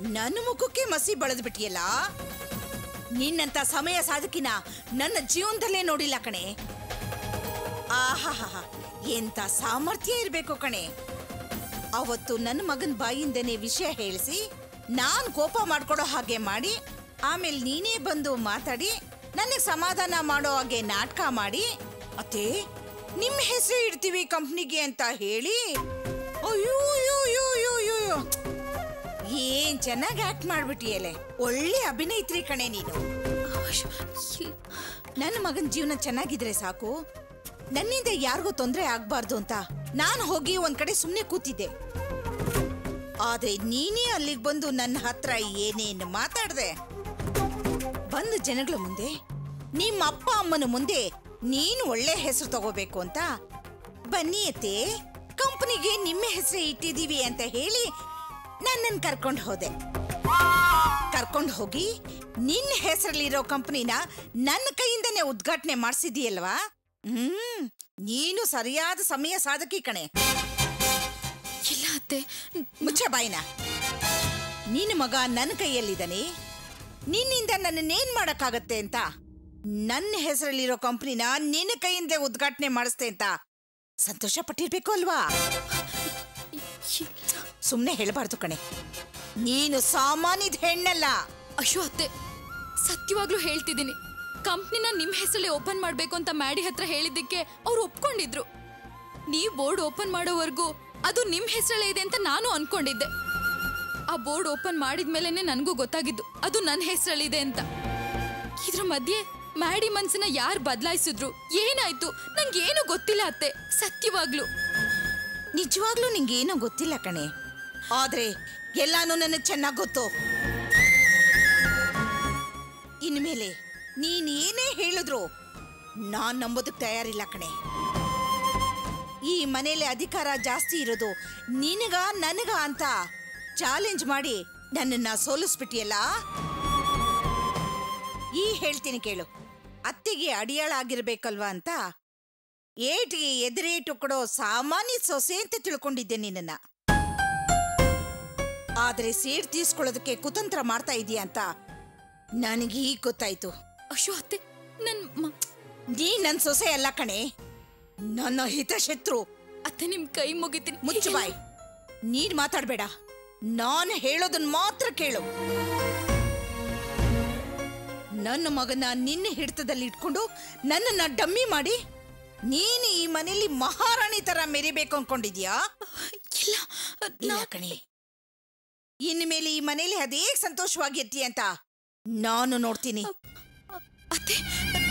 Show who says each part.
Speaker 1: ನನ್ನ ಮುಖಕ್ಕೆ ಮಸಿ ಬಳದ್ ಬಿಟ್ಟಿಯಲ್ಲ ನಿನ್ನಂತ ಸಮಯ ಸಾಧಕಿನ ನನ್ನ ಜೀವನದಲ್ಲೇ ನೋಡಿಲ್ಲ ಕಣೆ ಆಹಾಹಾ ಎಂತ ಸಾಮರ್ಥ್ಯ ಇರ್ಬೇಕು ಕಣೆ ಅವತ್ತು ನನ್ನ ಮಗನ ಬಾಯಿಂದನೇ ವಿಷಯ ಹೇಳಿಸಿ ನಾನ್ ಕೋಪ ಮಾಡ್ಕೊಡೋ ಹಾಗೆ ಮಾಡಿ ಆಮೇಲೆ ನೀನೇ ಬಂದು ಮಾತಾಡಿ ನನಗೆ ಸಮಾಧಾನ ಮಾಡೋ ಹಾಗೆ ನಾಟಕ ಮಾಡಿ ಅತ್ತೆ ನಿಮ್ಮ ಹೆಸರು ಇಡ್ತೀವಿ ಕಂಪ್ನಿಗೆ ಅಂತ ಹೇಳಿ ಅಯ್ಯೋ ಅಯ್ಯೋ ಅಯ್ಯೋ ಅಯ್ಯೋ ಅಯ್ಯೋ ಅಯ್ಯೋ. ಏನ್ ಚೆನ್ನಾಗಿ ಆಕ್ಟ್ ಮಾಡ್ಬಿಟ್ಟಿಯಲೆ ಒಳ್ಳೆ ಅಭಿನಯಿತ್ರಿ ಕಣೆ ನೀನು ನನ್ನ ಮಗನ ಜೀವನ ಚೆನ್ನಾಗಿದ್ರೆ ಸಾಕು ನನ್ನಿಂದ ಯಾರಿಗೂ ತೊಂದರೆ ಆಗ್ಬಾರ್ದು ಅಂತ ನಾನು ಹೋಗಿ ಒಂದ್ ಕಡೆ ಸುಮ್ಮನೆ ಕೂತಿದ್ದೆ ಆದ್ರೆ ನೀನೇ ಅಲ್ಲಿಗೆ ಬಂದು ನನ್ನ ಹತ್ರ ಏನೇನು ಮಾತಾಡ್ದೆ ಬಂದು ಜನಗಳ ಮುಂದೆ ನಿಮ್ಮ ಅಪ್ಪ ಅಮ್ಮನ ಮುಂದೆ ನೀನು ಒಳ್ಳೆ ಹೆಸರು ತಗೋಬೇಕು ಅಂತ ಬನ್ನಿ ಅತ್ತೆ ಕಂಪನಿಗೆ ನಿಮ್ಮ ಹೆಸರು ಇಟ್ಟಿದೀವಿ ಅಂತ ಹೇಳಿ ನನ್ನನ್ನು ಕರ್ಕೊಂಡು ಹೋದೆ ಕರ್ಕೊಂಡು ಹೋಗಿ ನಿನ್ನ ಹೆಸರಲ್ಲಿರೋ ಕಂಪನಿನ ನನ್ನ ಕೈಯಿಂದನೇ ಉದ್ಘಾಟನೆ ಮಾಡಿಸಿದೀಯಲ್ವಾ ಹ್ಮ್ ನೀನು ಸರಿಯಾದ ಸಮಯ ಸಾಧಕಿ ಕಣೆ
Speaker 2: ಇಲ್ಲ ಅತ್ತೆ
Speaker 1: ಮುಚ್ಚ ಬಾಯಿನ ನಿನ್ನ ಮಗ ನನ್ನ ಕೈಯಲ್ಲಿದ್ದಾನೆ ನಿನ್ನಿಂದ ನನ್ನನ್ನೇನ್ ಮಾಡಕ್ಕಾಗತ್ತೆ ಅಂತ ನನ್ನ ಹೆಸರಲ್ಲಿರೋ ಕಂಪ್ನಿನ ನಿನ್ನ ಕೈಯಿಂದ ಉದ್ಘಾಟನೆ ಮಾಡಿಸ್ತೆ ಅಂತ ಸಂತೋಷ ಪಟ್ಟಿರ್ಬೇಕು ಅಲ್ವಾ ಸುಮ್ನೆ ಹೇಳಬಾರ್ದು ಕಣೆ ನೀನು ಸಾಮಾನ್ಯದ ಹೆಣ್ಣಲ್ಲ
Speaker 2: ಅಯ್ಯೋ ಅತ್ತೆ ಸತ್ಯವಾಗ್ಲೂ ಹೇಳ್ತಿದ್ದೀನಿ ಕಂಪ್ನಿನ ನಿಮ್ ಹೆಸರಲ್ಲೇ ಓಪನ್ ಮಾಡ್ಬೇಕು ಅಂತ ಮ್ಯಾಡಿ ಹತ್ರ ಹೇಳಿದ್ದಕ್ಕೆ ಅವ್ರು ಒಪ್ಕೊಂಡಿದ್ರು ನೀವ್ ಬೋರ್ಡ್ ಓಪನ್ ಮಾಡೋವರೆಗೂ ಅದು ನಿಮ್ ಹೆಸರಲ್ಲೇ ಇದೆ ಅಂತ ನಾನು ಅನ್ಕೊಂಡಿದ್ದೆ ಆ ಬೋರ್ಡ್ ಓಪನ್ ಮಾಡಿದ್ಮೇಲೆನೆ ನನಗೂ ಗೊತ್ತಾಗಿದ್ದು ಅದು ನನ್ನ ಹೆಸರಲ್ಲಿದೆ ಅಂತ ಇದ್ರ ಮಧ್ಯೆ ಮ್ಯಾಡಿ ಮನ್ಸನ್ನ ಯಾರು ಬದಲಾಯಿಸಿದ್ರು ಏನಾಯ್ತು ನಂಗೇನು ಗೊತ್ತಿಲ್ಲ ಅತ್ತೆ ಸತ್ಯವಾಗ್ಲು
Speaker 1: ನಿಜವಾಗ್ಲೂ ನಿಂಗೇನೂ ಗೊತ್ತಿಲ್ಲ ಕಣೆ ಆದ್ರೆ ಎಲ್ಲಾನು ನನಗೆ ಚೆನ್ನಾಗಿ ಗೊತ್ತು ಇನ್ಮೇಲೆ ನೀನ್ ಏನೇ ಹೇಳಿದ್ರು ನಾನ್ ನಂಬೋದಕ್ ತಯಾರಿಲ್ಲ ಕಣೆ ಈ ಮನೇಲಿ ಅಧಿಕಾರ ಜಾಸ್ತಿ ಇರೋದು ನಿನಗ ನನಗ ಅಂತ ಚಾಲೆಂಜ್ ಮಾಡಿ ನನ್ನನ್ನ ಸೋಲಿಸ್ಬಿಟ್ಟಿಯಲ್ಲ ಈ ಹೇಳ್ತೀನಿ ಕೇಳು ಅತ್ತಿಗೆ ಅಡಿಯಾಳ ಆಗಿರ್ಬೇಕಲ್ವಾ ಅಂತ ಏಟಿಗೆ ಎದುರೇಟು ಕೊಡೋ ಸಾಮಾನ್ಯ ಸೊಸೆ ಅಂತ ತಿಳ್ಕೊಂಡಿದ್ದೆ ನಿನ್ನನ್ನ ಆದ್ರೆ ಸೇಡ್ ತೀರ್ಸ್ಕೊಳ್ಳೋದಕ್ಕೆ ಕುತಂತ್ರ ಮಾಡ್ತಾ ಇದೀಯ ಅಂತ ನನಗೆ ಈಗ ಗೊತ್ತಾಯ್ತು
Speaker 2: ಅಯ್ಯೋ ಅತ್ತೆ ನನ್ ಮ-
Speaker 1: ನೀ ನನ್ ಸೊಸೆ ಅಲ್ಲ ಕಣೆ ನನ್ನ ಹಿತಶತ್ರು
Speaker 2: ಅತ್ತೆ ನಿಮ್ ಕೈ ಮುಗಿತೀನಿ
Speaker 1: ಮುಚ್ಚು ಬಾಯ್ ನೀನ್ ಮಾತಾಡ್ಬೇಡ ನಾನು ಹೇಳೋದನ್ ಮಾತ್ರ ಕೇಳು ನನ್ನ ಮಗನ ನಿನ್ನ ಹಿಡಿತದಲ್ಲಿ ಇಟ್ಕೊಂಡು ನನ್ನನ್ನ ಡಮ್ಮಿ ಮಾಡಿ ನೀನು ಈ ಮನೇಲಿ ಮಹಾರಾಣಿ ತರ ಮೆರಿಬೇಕು ಅನ್ಕೊಂಡಿದ್ಯಾ
Speaker 2: ಇಲ್ಲ
Speaker 1: ಇಲ್ಲ
Speaker 2: ನಾ-
Speaker 1: ಕಣೆ ಇನ್ಮೇಲೆ ಈ ಮನೇಲಿ ಅದೇ ಸಂತೋಷವಾಗಿರ್ತೀಯ ಅಂತ ನಾನು ನೋಡ್ತೀನಿ
Speaker 2: ಅತ್ತೆ